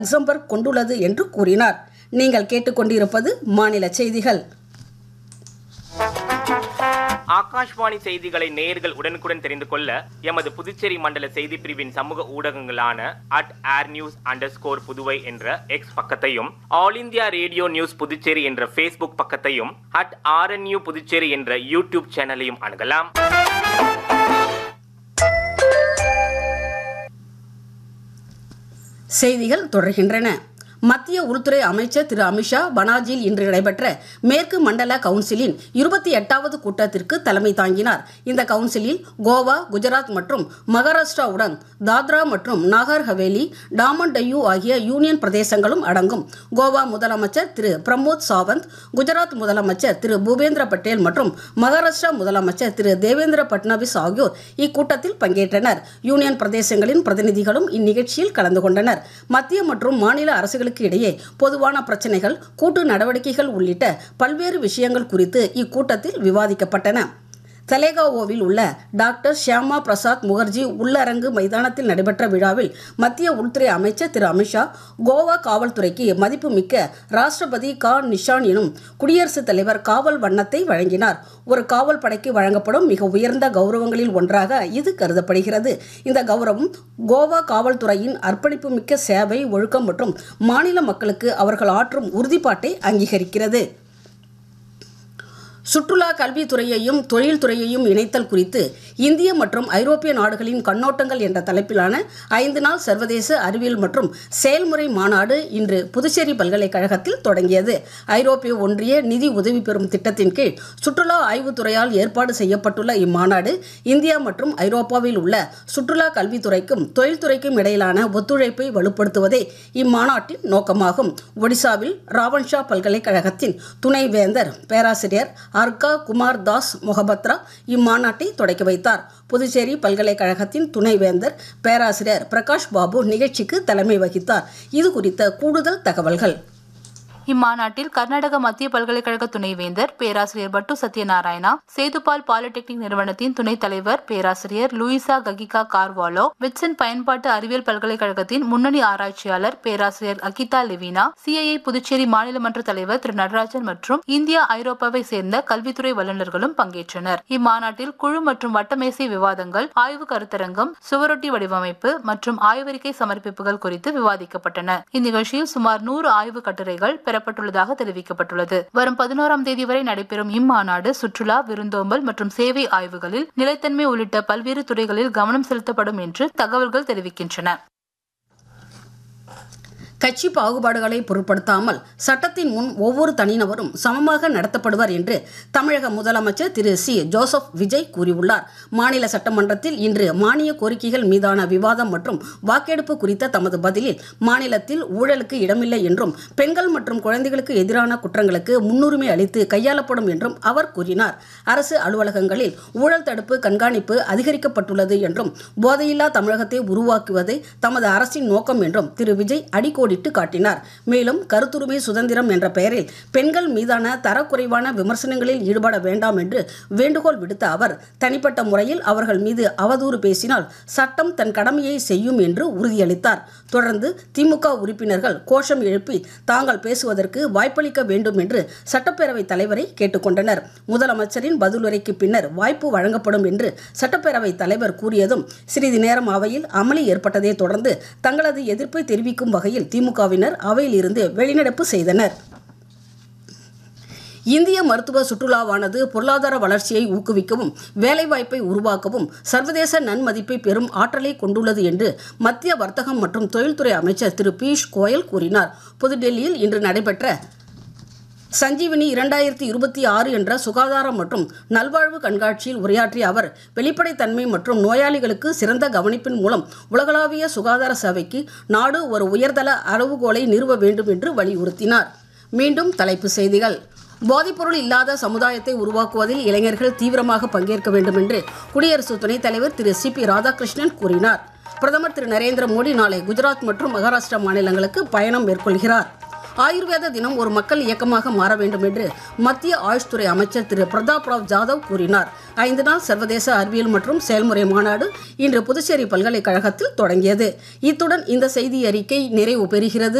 Luxembourg கொண்டுள்ளது என்று கூறினார் நீங்கள் கேட்டுக்கொண்டிருப்பது மாநில செய்திகள் ஆகாஷ்வாணி செய்திகளை நேயர்கள் உடனுக்குடன் தெரிந்து கொள்ள எமது புதுச்சேரி மண்டல செய்தி பிரிவின் சமூக ஊடகங்களான at air news underscore Puduvai என்ற எக்ஸ் பக்கத்தையும் All India Radio News Puducherry என்ற ஃபேஸ்புக் பக்கத்தையும் அட் ஆர்என்யூ புதுச்சேரி என்ற யூடியூப் சேனலையும் அணுகலாம் செய்திகள் தொடர்கின்றன மத்திய உள்துறை அமைச்சர் திரு அமித்ஷா பனாஜியில் இன்று நடைபெற்ற மேற்கு மண்டல கவுன்சிலின் இருபத்தி எட்டாவது கூட்டத்திற்கு தலைமை தாங்கினார் இந்த கவுன்சிலில் கோவா குஜராத் மற்றும் மகாராஷ்டிராவுடன் தாத்ரா மற்றும் நாகர் ஹவேலி டாமன் டையூ ஆகிய யூனியன் பிரதேசங்களும் அடங்கும் கோவா முதலமைச்சர் திரு பிரமோத் சாவந்த் குஜராத் முதலமைச்சர் திரு பூபேந்திர பட்டேல் மற்றும் மகாராஷ்டிரா முதலமைச்சர் திரு தேவேந்திர பட்னாவிஸ் ஆகியோர் இக்கூட்டத்தில் பங்கேற்றனர் யூனியன் பிரதேசங்களின் பிரதிநிதிகளும் இந்நிகழ்ச்சியில் கலந்து கொண்டனர் மத்திய மற்றும் மாநில அரசுகளுக்கு இடையே பொதுவான பிரச்சனைகள் கூட்டு நடவடிக்கைகள் உள்ளிட்ட பல்வேறு விஷயங்கள் குறித்து இக்கூட்டத்தில் விவாதிக்கப்பட்டன தலேகாவோவில் உள்ள டாக்டர் ஷியாமா பிரசாத் முகர்ஜி உள்ளரங்கு மைதானத்தில் நடைபெற்ற விழாவில் மத்திய உள்துறை அமைச்சர் திரு அமித்ஷா கோவா காவல்துறைக்கு மதிப்புமிக்க ராஷ்டிரபதி கா நிஷான் எனும் குடியரசுத் தலைவர் காவல் வண்ணத்தை வழங்கினார் ஒரு காவல் படைக்கு வழங்கப்படும் மிக உயர்ந்த கௌரவங்களில் ஒன்றாக இது கருதப்படுகிறது இந்த கௌரவம் கோவா காவல்துறையின் அர்ப்பணிப்புமிக்க சேவை ஒழுக்கம் மற்றும் மாநில மக்களுக்கு அவர்கள் ஆற்றும் உறுதிப்பாட்டை அங்கீகரிக்கிறது சுற்றுலா கல்வித்துறையையும் தொழில்துறையையும் இணைத்தல் குறித்து இந்திய மற்றும் ஐரோப்பிய நாடுகளின் கண்ணோட்டங்கள் என்ற தலைப்பிலான ஐந்து நாள் சர்வதேச அறிவியல் மற்றும் செயல்முறை மாநாடு இன்று புதுச்சேரி பல்கலைக்கழகத்தில் தொடங்கியது ஐரோப்பிய ஒன்றிய நிதி உதவி பெறும் திட்டத்தின் கீழ் சுற்றுலா ஆய்வுத்துறையால் ஏற்பாடு செய்யப்பட்டுள்ள இம்மாநாடு இந்தியா மற்றும் ஐரோப்பாவில் உள்ள சுற்றுலா கல்வித்துறைக்கும் தொழில்துறைக்கும் இடையிலான ஒத்துழைப்பை வலுப்படுத்துவதே இம்மாநாட்டின் நோக்கமாகும் ஒடிசாவில் ராவன்ஷா பல்கலைக்கழகத்தின் துணைவேந்தர் பேராசிரியர் அர்கா குமார் தாஸ் மொஹபத்ரா இம்மாநாட்டை தொடக்கி வைத்தார் புதுச்சேரி பல்கலைக்கழகத்தின் துணைவேந்தர் பேராசிரியர் பிரகாஷ் பாபு நிகழ்ச்சிக்கு தலைமை வகித்தார் இது குறித்த கூடுதல் தகவல்கள் இம்மாநாட்டில் கர்நாடக மத்திய பல்கலைக்கழக துணைவேந்தர் பேராசிரியர் பட்டு சத்யநாராயணா சேதுபால் பாலிடெக்னிக் நிறுவனத்தின் துணைத் தலைவர் பேராசிரியர் லூயிசா ககிகா கார்வாலோ விட்சன் பயன்பாட்டு அறிவியல் பல்கலைக்கழகத்தின் முன்னணி ஆராய்ச்சியாளர் பேராசிரியர் அகிதா லெவினா சிஐஐ புதுச்சேரி மாநிலமன்ற தலைவர் திரு நடராஜன் மற்றும் இந்தியா ஐரோப்பாவை சேர்ந்த கல்வித்துறை வல்லுநர்களும் பங்கேற்றனர் இம்மாநாட்டில் குழு மற்றும் வட்டமேசை விவாதங்கள் ஆய்வு கருத்தரங்கம் சுவரொட்டி வடிவமைப்பு மற்றும் ஆய்வறிக்கை சமர்ப்பிப்புகள் குறித்து விவாதிக்கப்பட்டன இந்நிகழ்ச்சியில் சுமார் நூறு ஆய்வு கட்டுரைகள் பெறப்பட்டுள்ளதாக தெரிவிக்கப்பட்டுள்ளது வரும் பதினோராம் தேதி வரை நடைபெறும் இம்மாநாடு சுற்றுலா விருந்தோம்பல் மற்றும் சேவை ஆய்வுகளில் நிலைத்தன்மை உள்ளிட்ட பல்வேறு துறைகளில் கவனம் செலுத்தப்படும் என்று தகவல்கள் தெரிவிக்கின்றன கட்சி பாகுபாடுகளை பொருட்படுத்தாமல் சட்டத்தின் முன் ஒவ்வொரு தனிநபரும் சமமாக நடத்தப்படுவர் என்று தமிழக முதலமைச்சர் திரு சி ஜோசப் விஜய் கூறியுள்ளார் மாநில சட்டமன்றத்தில் இன்று மானிய கோரிக்கைகள் மீதான விவாதம் மற்றும் வாக்கெடுப்பு குறித்த தமது பதிலில் மாநிலத்தில் ஊழலுக்கு இடமில்லை என்றும் பெண்கள் மற்றும் குழந்தைகளுக்கு எதிரான குற்றங்களுக்கு முன்னுரிமை அளித்து கையாளப்படும் என்றும் அவர் கூறினார் அரசு அலுவலகங்களில் ஊழல் தடுப்பு கண்காணிப்பு அதிகரிக்கப்பட்டுள்ளது என்றும் போதையில்லா தமிழகத்தை உருவாக்குவதே தமது அரசின் நோக்கம் என்றும் திரு விஜய் அடிக்கோடி கோடிட்டு காட்டினார் மேலும் கருத்துரிமை சுதந்திரம் என்ற பெயரில் பெண்கள் மீதான தரக்குறைவான விமர்சனங்களில் ஈடுபட வேண்டாம் என்று வேண்டுகோள் விடுத்த அவர் தனிப்பட்ட முறையில் அவர்கள் மீது அவதூறு பேசினால் சட்டம் தன் கடமையை செய்யும் என்று உறுதியளித்தார் தொடர்ந்து திமுக உறுப்பினர்கள் கோஷம் எழுப்பி தாங்கள் பேசுவதற்கு வாய்ப்பளிக்க வேண்டும் என்று சட்டப்பேரவைத் தலைவரை கேட்டுக்கொண்டனர் முதலமைச்சரின் பதிலுரைக்கு பின்னர் வாய்ப்பு வழங்கப்படும் என்று சட்டப்பேரவைத் தலைவர் கூறியதும் சிறிது நேரம் அவையில் அமளி ஏற்பட்டதை தொடர்ந்து தங்களது எதிர்ப்பை தெரிவிக்கும் வகையில் திமுகவினர் அவையில் இருந்து வெளிநடப்பு செய்தனர் இந்திய மருத்துவ சுற்றுலாவானது பொருளாதார வளர்ச்சியை ஊக்குவிக்கவும் வேலைவாய்ப்பை உருவாக்கவும் சர்வதேச நன்மதிப்பை பெறும் ஆற்றலை கொண்டுள்ளது என்று மத்திய வர்த்தகம் மற்றும் தொழில்துறை அமைச்சர் திரு பியூஷ் கோயல் கூறினார் புதுடெல்லியில் இன்று நடைபெற்ற சஞ்சீவினி இரண்டாயிரத்தி இருபத்தி ஆறு என்ற சுகாதாரம் மற்றும் நல்வாழ்வு கண்காட்சியில் உரையாற்றிய அவர் வெளிப்படைத்தன்மை மற்றும் நோயாளிகளுக்கு சிறந்த கவனிப்பின் மூலம் உலகளாவிய சுகாதார சேவைக்கு நாடு ஒரு உயர்தள அளவுகோலை நிறுவ வேண்டும் என்று வலியுறுத்தினார் மீண்டும் தலைப்புச் செய்திகள் போதைப்பொருள் இல்லாத சமுதாயத்தை உருவாக்குவதில் இளைஞர்கள் தீவிரமாக பங்கேற்க வேண்டும் என்று குடியரசு துணைத் தலைவர் திரு சி பி ராதாகிருஷ்ணன் கூறினார் பிரதமர் திரு நரேந்திர மோடி நாளை குஜராத் மற்றும் மகாராஷ்டிரா மாநிலங்களுக்கு பயணம் மேற்கொள்கிறார் ஆயுர்வேத தினம் ஒரு மக்கள் இயக்கமாக மாற வேண்டும் என்று மத்திய ஆயுஷ் துறை அமைச்சர் திரு பிரதாப் ராவ் ஜாதவ் கூறினார் ஐந்து நாள் சர்வதேச அறிவியல் மற்றும் செயல்முறை மாநாடு இன்று புதுச்சேரி பல்கலைக்கழகத்தில் தொடங்கியது இத்துடன் இந்த செய்தி அறிக்கை நிறைவு பெறுகிறது